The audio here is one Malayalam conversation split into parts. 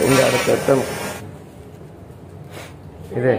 കൈൻ്റെ അടുത്ത് എത്തണം ഇതേ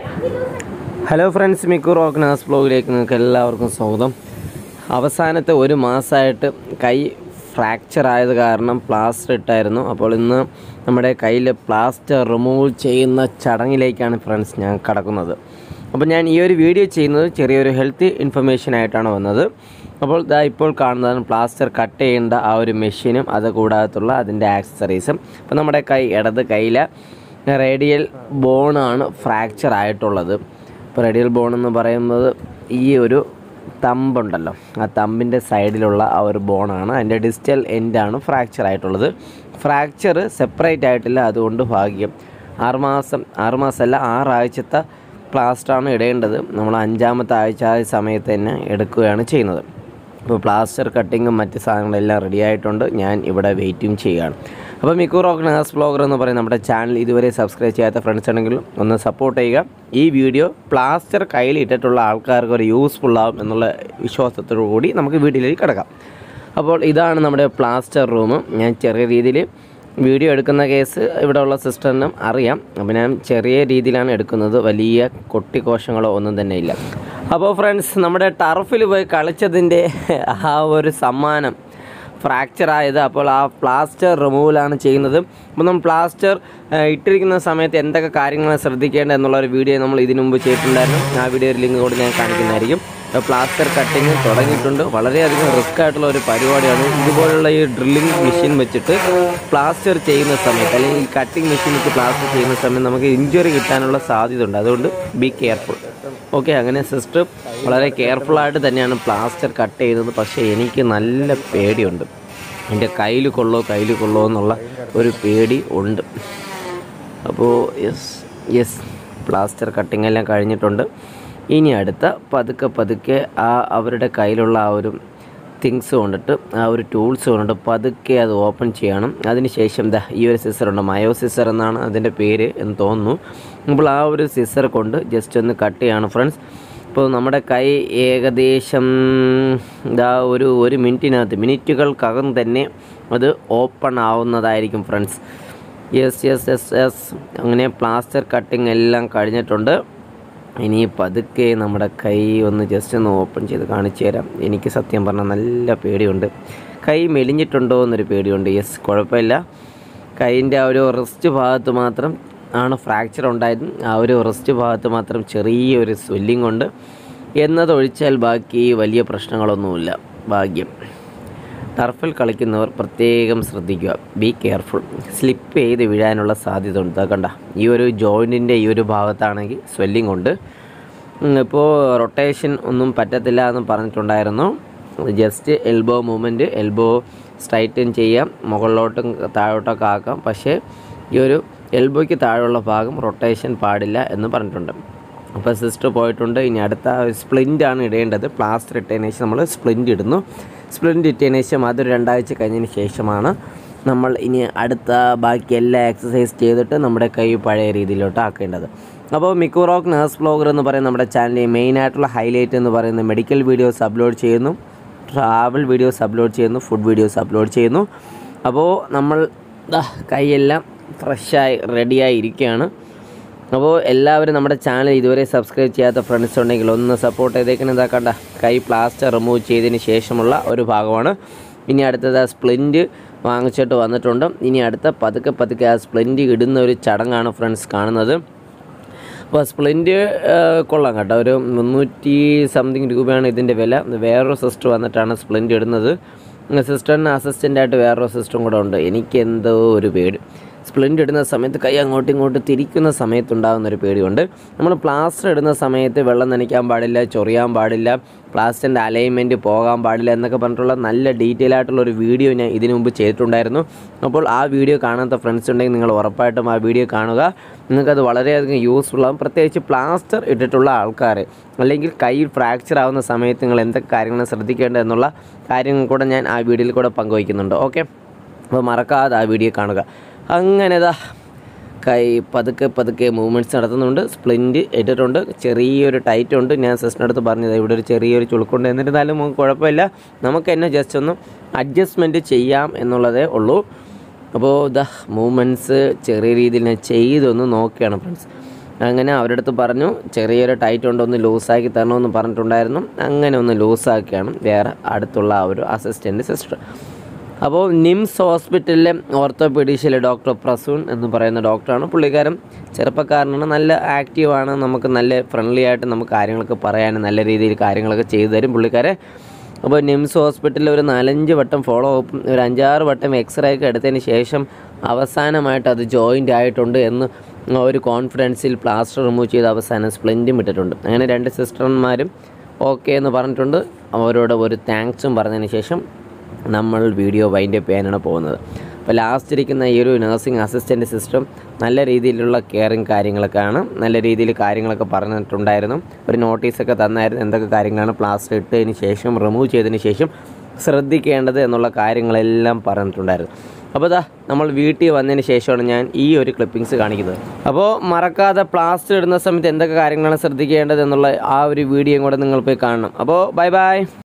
ഹലോ ഫ്രണ്ട്സ് മിക്കു റോക്ക് നാസ് ബ്ലോഗിലേക്ക് നിങ്ങൾക്ക് എല്ലാവർക്കും സ്വാഗതം അവസാനത്തെ ഒരു മാസമായിട്ട് കൈ ഫ്രാക്ചർ ആയത് കാരണം പ്ലാസ്റ്റർ ഇട്ടായിരുന്നു അപ്പോൾ ഇന്ന് നമ്മുടെ കയ്യിൽ പ്ലാസ്റ്റർ റിമൂവ് ചെയ്യുന്ന ചടങ്ങിലേക്കാണ് ഫ്രണ്ട്സ് ഞാൻ കടക്കുന്നത് അപ്പോൾ ഞാൻ ഈ ഒരു വീഡിയോ ചെയ്യുന്നത് ചെറിയൊരു ഹെൽത്ത് ഇൻഫർമേഷൻ ആയിട്ടാണ് വന്നത് അപ്പോൾ ഇതാ ഇപ്പോൾ കാണുന്നതാണ് പ്ലാസ്റ്റർ കട്ട് ചെയ്യേണ്ട ആ ഒരു മെഷീനും അത് കൂടാത്തുള്ള അതിൻ്റെ ആക്സസറീസും അപ്പോൾ നമ്മുടെ കൈ ഇടത് കയ്യിലെ റേഡിയൽ ബോണാണ് ഫ്രാക്ചർ ആയിട്ടുള്ളത് ഇപ്പോൾ റേഡിയൽ ബോൺ എന്ന് പറയുന്നത് ഈ ഒരു തമ്പുണ്ടല്ലോ ആ തമ്പിൻ്റെ സൈഡിലുള്ള ആ ഒരു ബോണാണ് അതിൻ്റെ ഡിസ്റ്റൽ എൻഡാണ് ഫ്രാക്ചർ ആയിട്ടുള്ളത് ഫ്രാക്ചർ സെപ്പറേറ്റ് ആയിട്ടില്ല അതുകൊണ്ട് ഭാഗ്യം ആറുമാസം ആറുമാസമല്ല ആറാഴ്ചത്തെ പ്ലാസ്റ്ററാണ് ഇടേണ്ടത് നമ്മൾ അഞ്ചാമത്തെ ആഴ്ച ആ സമയത്ത് തന്നെ എടുക്കുകയാണ് ചെയ്യുന്നത് ഇപ്പോൾ പ്ലാസ്റ്റർ കട്ടിങ്ങും മറ്റ് സാധനങ്ങളെല്ലാം റെഡി ആയിട്ടുണ്ട് ഞാൻ ഇവിടെ വെയിറ്റിംഗ് ചെയ്യുകയാണ് അപ്പോൾ മിക്കു റോക്ക് നേഴ്സ് ബ്ലോഗർ എന്ന് പറയുന്ന നമ്മുടെ ചാനൽ ഇതുവരെ സബ്സ്ക്രൈബ് ചെയ്യാത്ത ഫ്രണ്ട്സ് ഉണ്ടെങ്കിലും ഒന്ന് സപ്പോർട്ട് ചെയ്യുക ഈ വീഡിയോ പ്ലാസ്റ്റർ കയ്യിൽ ഇട്ടിട്ടുള്ള ആൾക്കാർക്ക് ഒരു യൂസ്ഫുൾ ആവും എന്നുള്ള വിശ്വാസത്തോടു കൂടി നമുക്ക് വീട്ടിലേക്ക് കിടക്കാം അപ്പോൾ ഇതാണ് നമ്മുടെ പ്ലാസ്റ്റർ റൂം ഞാൻ ചെറിയ രീതിയിൽ വീഡിയോ എടുക്കുന്ന കേസ് ഇവിടെ ഉള്ള സിസ്റ്ററിനും അറിയാം അപ്പോൾ ഞാൻ ചെറിയ രീതിയിലാണ് എടുക്കുന്നത് വലിയ കൊട്ടിക്കോശങ്ങളോ ഒന്നും തന്നെ ഇല്ല അപ്പോൾ ഫ്രണ്ട്സ് നമ്മുടെ ടർഫിൽ പോയി കളിച്ചതിൻ്റെ ആ ഒരു സമ്മാനം ഫ്രാക്ചർ ആയത് അപ്പോൾ ആ പ്ലാസ്റ്റർ റിമൂവലാണ് ചെയ്യുന്നത് അപ്പോൾ നമ്മൾ പ്ലാസ്റ്റർ ഇട്ടിരിക്കുന്ന സമയത്ത് എന്തൊക്കെ കാര്യങ്ങളാണ് ശ്രദ്ധിക്കേണ്ടത് എന്നുള്ള ഒരു വീഡിയോ നമ്മൾ ഇതിനു മുമ്പ് ചെയ്തിട്ടുണ്ടായിരുന്നു ആ വീഡിയോ ലിങ്ക് കൂടി ഞാൻ കാണിക്കുന്നതായിരിക്കും പ്ലാസ്റ്റർ കട്ടിങ് തുടങ്ങിയിട്ടുണ്ട് വളരെയധികം റിസ്ക് ആയിട്ടുള്ള ഒരു പരിപാടിയാണ് ഇതുപോലുള്ള ഈ ഡ്രില്ലിംഗ് മെഷീൻ വെച്ചിട്ട് പ്ലാസ്റ്റർ ചെയ്യുന്ന സമയത്ത് അല്ലെങ്കിൽ ഈ കട്ടിംഗ് മെഷീൻ വെച്ച് പ്ലാസ്റ്റർ ചെയ്യുന്ന സമയത്ത് നമുക്ക് ഇഞ്ചുറി കിട്ടാനുള്ള സാധ്യത ഉണ്ട് അതുകൊണ്ട് ബി കെയർഫുൾ ഓക്കെ അങ്ങനെ സിസ്റ്റർ വളരെ കെയർഫുള്ളായിട്ട് തന്നെയാണ് പ്ലാസ്റ്റർ കട്ട് ചെയ്യുന്നത് പക്ഷേ എനിക്ക് നല്ല പേടിയുണ്ട് എൻ്റെ കയ്യിൽ കൊള്ളോ കയ്യിൽ കൊള്ളോ എന്നുള്ള ഒരു പേടി ഉണ്ട് അപ്പോൾ യെസ് യെസ് പ്ലാസ്റ്റർ കട്ടിംഗ് എല്ലാം കഴിഞ്ഞിട്ടുണ്ട് ഇനി അടുത്ത പതുക്കെ പതുക്കെ ആ അവരുടെ കയ്യിലുള്ള ആ ഒരു തിങ്സ് കൊണ്ടിട്ട് ആ ഒരു ടൂൾസ് കൊണ്ടിട്ട് പതുക്കെ അത് ഓപ്പൺ ചെയ്യണം അതിനുശേഷം ദാ ഈ ഒരു സിസർ ഉണ്ട് മയോ സിസർ എന്നാണ് അതിൻ്റെ പേര് എന്ന് തോന്നുന്നു അപ്പോൾ ആ ഒരു സിസർ കൊണ്ട് ജസ്റ്റ് ഒന്ന് കട്ട് ചെയ്യണം ഫ്രണ്ട്സ് ഇപ്പോൾ നമ്മുടെ കൈ ഏകദേശം ഇതാ ഒരു ഒരു മിനിറ്റിനകത്ത് മിനിറ്റുകൾക്കകം തന്നെ അത് ഓപ്പൺ ആവുന്നതായിരിക്കും friends yes yes yes yes അങ്ങനെ പ്ലാസ്റ്റർ കട്ടിങ് എല്ലാം കഴിഞ്ഞിട്ടുണ്ട് ഇനി പതുക്കെ നമ്മുടെ കൈ ഒന്ന് ജസ്റ്റ് ഒന്ന് ഓപ്പൺ ചെയ്ത് കാണിച്ചു തരാം എനിക്ക് സത്യം പറഞ്ഞാൽ നല്ല പേടിയുണ്ട് കൈ മെലിഞ്ഞിട്ടുണ്ടോ എന്നൊരു പേടിയുണ്ട് യെസ് കുഴപ്പമില്ല കൈയിൻ്റെ ആ ഒരു റിസ്റ്റ് ഭാഗത്ത് മാത്രം ആണ് ഫ്രാക്ചർ ഉണ്ടായത് ആ ഒരു റിസ്റ്റ് ഭാഗത്ത് മാത്രം ചെറിയൊരു സ്വെല്ലിംഗ് ഉണ്ട് എന്നതൊഴിച്ചാൽ ബാക്കി വലിയ പ്രശ്നങ്ങളൊന്നുമില്ല ഭാഗ്യം ടർഫിൽ കളിക്കുന്നവർ പ്രത്യേകം ശ്രദ്ധിക്കുക ബി കെയർഫുൾ സ്ലിപ്പ് ചെയ്ത് വീഴാനുള്ള സാധ്യത ഉണ്ട് ഇതാ കണ്ട ഈ ഒരു ജോയിൻറ്റിൻ്റെ ഈ ഒരു ഭാഗത്താണെങ്കിൽ സ്വെല്ലിംഗ് ഉണ്ട് ഇപ്പോൾ റൊട്ടേഷൻ ഒന്നും പറ്റത്തില്ല എന്ന് പറഞ്ഞിട്ടുണ്ടായിരുന്നു just elbow movement elbow straighten ചെയ്യാം മുകളിലോട്ടും താഴോട്ടൊക്കെ ആക്കാം പക്ഷേ ഈ ഒരു എൽബോയ്ക്ക് താഴെയുള്ള ഭാഗം റൊട്ടേഷൻ പാടില്ല എന്ന് പറഞ്ഞിട്ടുണ്ട് അപ്പോൾ സിസ്റ്റർ പോയിട്ടുണ്ട് ഇനി അടുത്ത സ്പ്ലിൻ്റാണ് ഇടേണ്ടത് പ്ലാസ്റ്റർ ഇട്ടതിന് ശേഷം നമ്മൾ സ്പ്ലിൻ്റ് ഇടുന്നു സ്പ്ലിൻ്റ് ഇട്ടതിന് ശേഷം അതൊരു രണ്ടാഴ്ച കഴിഞ്ഞതിന് ശേഷമാണ് നമ്മൾ ഇനി അടുത്ത ബാക്കി എല്ലാ എക്സസൈസ് ചെയ്തിട്ട് നമ്മുടെ കൈ പഴയ രീതിയിലോട്ട് ആക്കേണ്ടത് അപ്പോൾ മിക്കുറോക്ക് നേഴ്സ് ബ്ലോഗർ എന്ന് പറയുന്ന നമ്മുടെ ചാനലിൽ മെയിനായിട്ടുള്ള ഹൈലൈറ്റ് എന്ന് പറയുന്ന മെഡിക്കൽ വീഡിയോസ് അപ്ലോഡ് ചെയ്യുന്നു ട്രാവൽ വീഡിയോസ് അപ്ലോഡ് ചെയ്യുന്നു ഫുഡ് വീഡിയോസ് അപ്ലോഡ് ചെയ്യുന്നു അപ്പോൾ നമ്മൾ ദാ കൈയെല്ലാം ഫ്രഷായി റെഡിയായി ഇരിക്കുകയാണ് അപ്പോൾ എല്ലാവരും നമ്മുടെ ചാനൽ ഇതുവരെ സബ്സ്ക്രൈബ് ചെയ്യാത്ത ഫ്രണ്ട്സ് ഉണ്ടെങ്കിൽ ഒന്ന് സപ്പോർട്ട് ചെയ്തേക്കണം എന്താ കണ്ട കൈ പ്ലാസ്റ്റർ റിമൂവ് ചെയ്തതിന് ശേഷമുള്ള ഒരു ഭാഗമാണ് ഇനി അടുത്തത് ആ സ്പ്ലിൻറ്റ് വാങ്ങിച്ചിട്ട് വന്നിട്ടുണ്ട് ഇനി അടുത്ത പതുക്കെ പതുക്കെ ആ സ്പ്ലിൻറ്റ് ഇടുന്ന ഒരു ചടങ്ങാണ് ഫ്രണ്ട്സ് കാണുന്നത് അപ്പോൾ സ്പ്ലിൻറ്റ് കൊള്ളാം കേട്ടോ ഒരു മുന്നൂറ്റി സംതിങ് രൂപയാണ് ഇതിൻ്റെ വില വേറൊരു സിസ്റ്റർ വന്നിട്ടാണ് സ്പ്ലിൻറ്റ് ഇടുന്നത് സിസ്റ്ററിന് അസിസ്റ്റൻ്റായിട്ട് വേറൊരു സിസ്റ്ററും കൂടെ ഉണ്ട് എനിക്ക് എന്തോ ഒരു പേടി സ്പ്ലിൻ്റ് ഇടുന്ന സമയത്ത് കൈ അങ്ങോട്ടും ഇങ്ങോട്ടും തിരിക്കുന്ന സമയത്തുണ്ടാകുന്ന ഒരു പേടിയുണ്ട് നമ്മൾ പ്ലാസ്റ്റർ ഇടുന്ന സമയത്ത് വെള്ളം നനയ്ക്കാൻ പാടില്ല ചൊറിയാൻ പാടില്ല പ്ലാസ്റ്ററിൻ്റെ അലൈൻമെൻറ്റ് പോകാൻ പാടില്ല എന്നൊക്കെ പറഞ്ഞിട്ടുള്ള നല്ല ഡീറ്റെയിൽ ആയിട്ടുള്ള ഒരു വീഡിയോ ഞാൻ ഇതിനു മുമ്പ് ചെയ്തിട്ടുണ്ടായിരുന്നു അപ്പോൾ ആ വീഡിയോ കാണാത്ത ഫ്രണ്ട്സ് ഉണ്ടെങ്കിൽ നിങ്ങൾ ഉറപ്പായിട്ടും ആ വീഡിയോ കാണുക നിങ്ങൾക്കത് വളരെയധികം യൂസ്ഫുൾ ആകും പ്രത്യേകിച്ച് പ്ലാസ്റ്റർ ഇട്ടിട്ടുള്ള ആൾക്കാർ അല്ലെങ്കിൽ കൈ ഫ്രാക്ചർ ആവുന്ന സമയത്ത് നിങ്ങൾ എന്തൊക്കെ കാര്യങ്ങൾ ശ്രദ്ധിക്കേണ്ടത് എന്നുള്ള കാര്യങ്ങൾ കൂടെ ഞാൻ ആ വീഡിയോയിൽ കൂടെ പങ്കുവയ്ക്കുന്നുണ്ട് ഓക്കെ അപ്പോൾ മറക്കാതെ ആ വീഡിയോ കാണുക അങ്ങനെതാ കൈ പതുക്കെ പതുക്കെ മൂവ്മെൻറ്റ്സ് നടത്തുന്നുണ്ട് സ്പ്ലിൻറ്റ് ഇട്ടിട്ടുണ്ട് ചെറിയൊരു ടൈറ്റ് ഉണ്ട് ഞാൻ സിസ്റ്ററിൻ്റെ അടുത്ത് പറഞ്ഞത് ഇവിടെ ഒരു ചെറിയൊരു ചുളുക്കുണ്ട് എന്നിരുന്നാലും നമുക്ക് കുഴപ്പമില്ല നമുക്ക് തന്നെ ജസ്റ്റ് ഒന്ന് അഡ്ജസ്റ്റ്മെൻറ്റ് ചെയ്യാം എന്നുള്ളതേ ഉള്ളൂ അപ്പോൾ ദ മൂമെൻറ്റ്സ് ചെറിയ രീതിയിൽ ഞാൻ ചെയ്തൊന്ന് നോക്കുകയാണ് ഫ്രണ്ട്സ് അങ്ങനെ അവരുടെ അടുത്ത് പറഞ്ഞു ചെറിയൊരു ടൈറ്റ് ഉണ്ടോ ഒന്ന് ലൂസാക്കി തരണമെന്ന് പറഞ്ഞിട്ടുണ്ടായിരുന്നു അങ്ങനെ ഒന്ന് ലൂസാക്കിയാണ് വേറെ അടുത്തുള്ള ആ ഒരു അസിസ്റ്റൻറ്റ് സിസ്റ്റർ അപ്പോൾ നിംസ് ഹോസ്പിറ്റലിലെ ഓർത്തോപീഡീഷ്യയിലെ ഡോക്ടർ പ്രസൂൺ എന്ന് പറയുന്ന ഡോക്ടറാണ് പുള്ളിക്കാരൻ ചെറുപ്പക്കാരനാണ് നല്ല ആക്റ്റീവാണ് നമുക്ക് നല്ല ഫ്രണ്ട്ലി ആയിട്ട് നമുക്ക് കാര്യങ്ങളൊക്കെ പറയാനും നല്ല രീതിയിൽ കാര്യങ്ങളൊക്കെ ചെയ്തു തരും പുള്ളിക്കാരെ അപ്പോൾ നിംസ് ഹോസ്പിറ്റലിൽ ഒരു നാലഞ്ച് വട്ടം ഫോളോ അപ്പും ഒരു അഞ്ചാറ് വട്ടം എക്സ്റേ ഒക്കെ എടുത്തതിന് ശേഷം അവസാനമായിട്ട് അത് ജോയിൻ്റ് ആയിട്ടുണ്ട് എന്ന് ഒരു കോൺഫിഡൻസിൽ പ്ലാസ്റ്റർ റിമൂവ് ചെയ്ത് അവസാനം സ്പ്ലിൻറ്റും ഇട്ടിട്ടുണ്ട് അങ്ങനെ രണ്ട് സിസ്റ്റർമാരും ഓക്കെ എന്ന് പറഞ്ഞിട്ടുണ്ട് അവരോട് ഒരു താങ്ക്സും പറഞ്ഞതിന് ശേഷം നമ്മൾ വീഡിയോ വൈൻഡ് അപ്പ് ചെയ്യാനാണ് പോകുന്നത് അപ്പോൾ ലാസ്റ്റ് ഇരിക്കുന്ന ഈ ഒരു നഴ്സിംഗ് അസിസ്റ്റൻറ്റ് സിസ്റ്റം നല്ല രീതിയിലുള്ള കെയറിങ് കാര്യങ്ങളൊക്കെയാണ് നല്ല രീതിയിൽ കാര്യങ്ങളൊക്കെ പറഞ്ഞിട്ടുണ്ടായിരുന്നു ഒരു നോട്ടീസൊക്കെ തന്നായിരുന്നു എന്തൊക്കെ കാര്യങ്ങളാണ് പ്ലാസ്റ്റർ ഇട്ടതിന് ശേഷം റിമൂവ് ചെയ്തതിന് ശേഷം ശ്രദ്ധിക്കേണ്ടത് എന്നുള്ള കാര്യങ്ങളെല്ലാം പറഞ്ഞിട്ടുണ്ടായിരുന്നു അപ്പോൾ ഇതാ നമ്മൾ വീട്ടിൽ വന്നതിന് ശേഷമാണ് ഞാൻ ഈ ഒരു ക്ലിപ്പിങ്സ് കാണിക്കുന്നത് അപ്പോൾ മറക്കാതെ പ്ലാസ്റ്റർ ഇടുന്ന സമയത്ത് എന്തൊക്കെ കാര്യങ്ങളാണ് ശ്രദ്ധിക്കേണ്ടത് എന്നുള്ള ആ ഒരു വീഡിയോയും കൂടെ നിങ്ങൾ പോയി കാണണം അപ്പോൾ ബൈ ബൈ